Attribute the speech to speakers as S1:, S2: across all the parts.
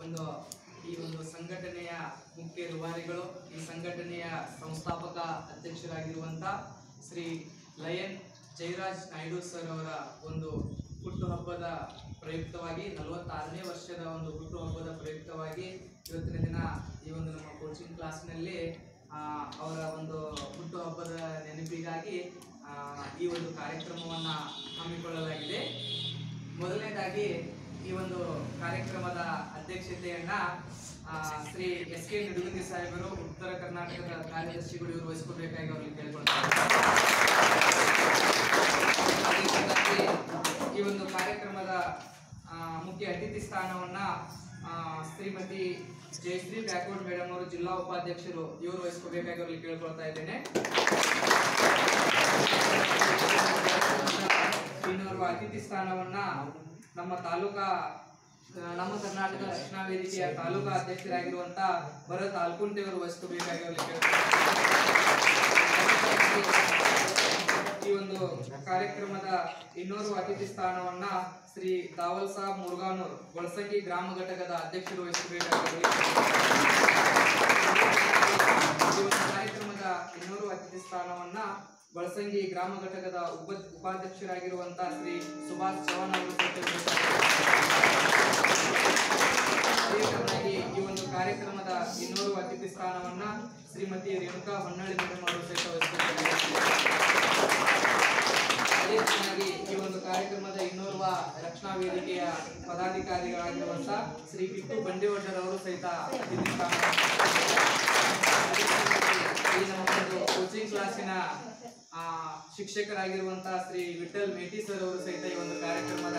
S1: ಒಂದು ಈ ಒಂದು ಸಂಘಟನೆಯ ಮುಖ್ಯ ರೂವಾರಿಗಳು ಈ ಸಂಘಟನೆಯ ಸಂಸ್ಥಾಪಕ ಅಧ್ಯಕ್ಷರಾಗಿರುವಂತ ಶ್ರೀ ಲಯನ್ ಜಯರಾಜ್ ನಾಯ್ಡು ಸರ್ ಅವರ ಒಂದು ಹುಟ್ಟುಹಬ್ಬದ ಪ್ರಯುಕ್ತವಾಗಿ ನಲವತ್ತಾರನೇ ವರ್ಷದ ಒಂದು ಹುಟ್ಟುಹಬ್ಬದ ಪ್ರಯುಕ್ತವಾಗಿ ಇವತ್ತಿನ ದಿನ ಈ ಒಂದು ನಮ್ಮ ಕೋಚಿಂಗ್ ಕ್ಲಾಸ್ನಲ್ಲಿ ಆ, ಅವರ ಒಂದು ಹುಟ್ಟುಹಬ್ಬದ ನೆನಪಿಗಾಗಿ ಆ, ಈ ಒಂದು ಕಾರ್ಯಕ್ರಮವನ್ನ ಹಮ್ಮಿಕೊಳ್ಳಲಾಗಿದೆ ಮೊದಲನೇದಾಗಿ ಈ ಒಂದು ಕಾರ್ಯಕ್ರಮದ ಅಧ್ಯಕ್ಷತೆಯನ್ನ ಆ, ಶ್ರೀ ಎಸ್ ಕೆ ನಿಡುಗುಂದಿ ಸಾಹೇಬರು ಉತ್ತರ ಕರ್ನಾಟಕದ ಕಾರ್ಯದರ್ಶಿಗಳು ಇವರು ವಹಿಸ್ಕೊಳ್ಬೇಕಾಗಿ ಅವರಿಗೆ ಕೇಳ್ಕೊಳ್ತಾರೆ ಅದೇ ರೀತಿಯಾಗಿ ಈ ಒಂದು ಕಾರ್ಯಕ್ರಮದ ಆ, ಮುಖ್ಯ ಅತಿಥಿ ಸ್ಥಾನವನ್ನ ಆ, ಶ್ರೀಮತಿ ಜಯಶ್ರೀ ಬ್ಯಾಕ್ವರ್ಡ್ ಮೇಡಮ್ ಅವರು ಜಿಲ್ಲಾ ಉಪಾಧ್ಯಕ್ಷರು ಇವರು ವಹಿಸ್ಕೋಬೇಕಾಗಿ ಅವರಿಗೆ ಕೇಳ್ಕೊಳ್ತಾ ಇದ್ದೇನೆ ಇನ್ನೋರ್ವ ಅತಿಥಿ ಸ್ಥಾನವನ್ನ ನಮ್ಮ ತಾಲೂಕಾ ಆ, ನಮ್ಮ ಕರ್ನಾಟಕ ರಕ್ಷಣಾ ವೇದಿಕೆಯ ತಾಲೂಕಾ ಅಧ್ಯಕ್ಷರಾಗಿರುವಂತ ಭರತ್ ಆಲ್ಕುಂಟೆ ಅವರು ವಹಿಸ್ಕೋಬೇಕಾಗಿ ಅವರಿಗೆ ಕೇಳ್ಕೊಳ್ತಾ ಈ ಒಂದು ಕಾರ್ಯಕ್ರಮದ ಇನ್ನೋರ್ವ ಅತಿಥಿ ಸ್ಥಾನವನ್ನ ಶ್ರೀ ದಾವಲ್ ಸಾಬ್ ಮುರುಗಾನೂರ್ ಬಳಸಂಗಿ ಗ್ರಾಮ ಘಟಕದ ಅಧ್ಯಕ್ಷರು ವಹಿಸಬೇಕಾಗಿ ಈ ಒಂದು ಕಾರ್ಯಕ್ರಮದ ಇನ್ನೋರ್ವ ಅತಿಥಿ ಸ್ಥಾನವನ್ನ ಬಳಸಂಗಿ ಗ್ರಾಮ ಘಟಕದ ಉಪ ಉಪಾಧ್ಯಕ್ಷರಾಗಿರುವಂತ ಶ್ರೀ ಸುಭಾಷ್ ಚೌಹಾಣ್ ಅವರು ಅದೇ ತರನಾಗಿ ಈ ಒಂದು ಕಾರ್ಯಕ್ರಮದ ಇನ್ನೋರ್ವ ಅತಿಥಿ ಸ್ಥಾನವನ್ನ ಶ್ರೀಮತಿ ರೇಣುಕಾ ಹೊನ್ನಳ್ಳಿ ಮೇಡಮ್ ಅವರು ಸಹಿತ ವಹಿಸಿಕೊಂಡಿದ್ದಾರೆ. ಅದೇ ರೀತಿಯಾಗಿ ಈ ಒಂದು ಕಾರ್ಯಕ್ರಮದ ಇನ್ನೋರ್ವ ರಕ್ಷಣಾ ವೇದಿಕೆಯ ಪದಾಧಿಕಾರಿಗಳಾಗಿರುವಂತ ಶ್ರೀ ಕಿಟ್ಟು ಬಂಡಿವಡ್ಡರ್ ಅವರು ಸಹಿತ ಅತಿಥಿ ಸ್ಥಾನ ಈ ನಮ್ಮ ಒಂದು ಕೋಚಿಂಗ್ ಕ್ಲಾಸಿನ ಆ, ಶಿಕ್ಷಕರಾಗಿರುವಂತ ಶ್ರೀ ವಿಠಲ್ ಮೇಟಿ ಸರ್ ಅವರು ಸಹಿತ ಈ ಒಂದು ಕಾರ್ಯಕ್ರಮದ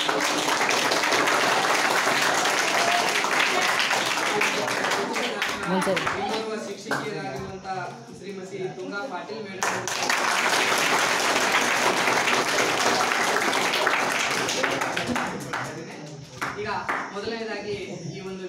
S1: ಇನ್ನೋರ್ವ ಶಿಕ್ಷಕಿಯರಾಗಿರುವಂತ ಶ್ರೀಮತಿ ತುಂಗಾ ಪಾಟೀಲ್ ಮೇಡಮ್ ಅವರು ಈಗ ಮೊದಲನೇದಾಗಿ ಈ ಒಂದು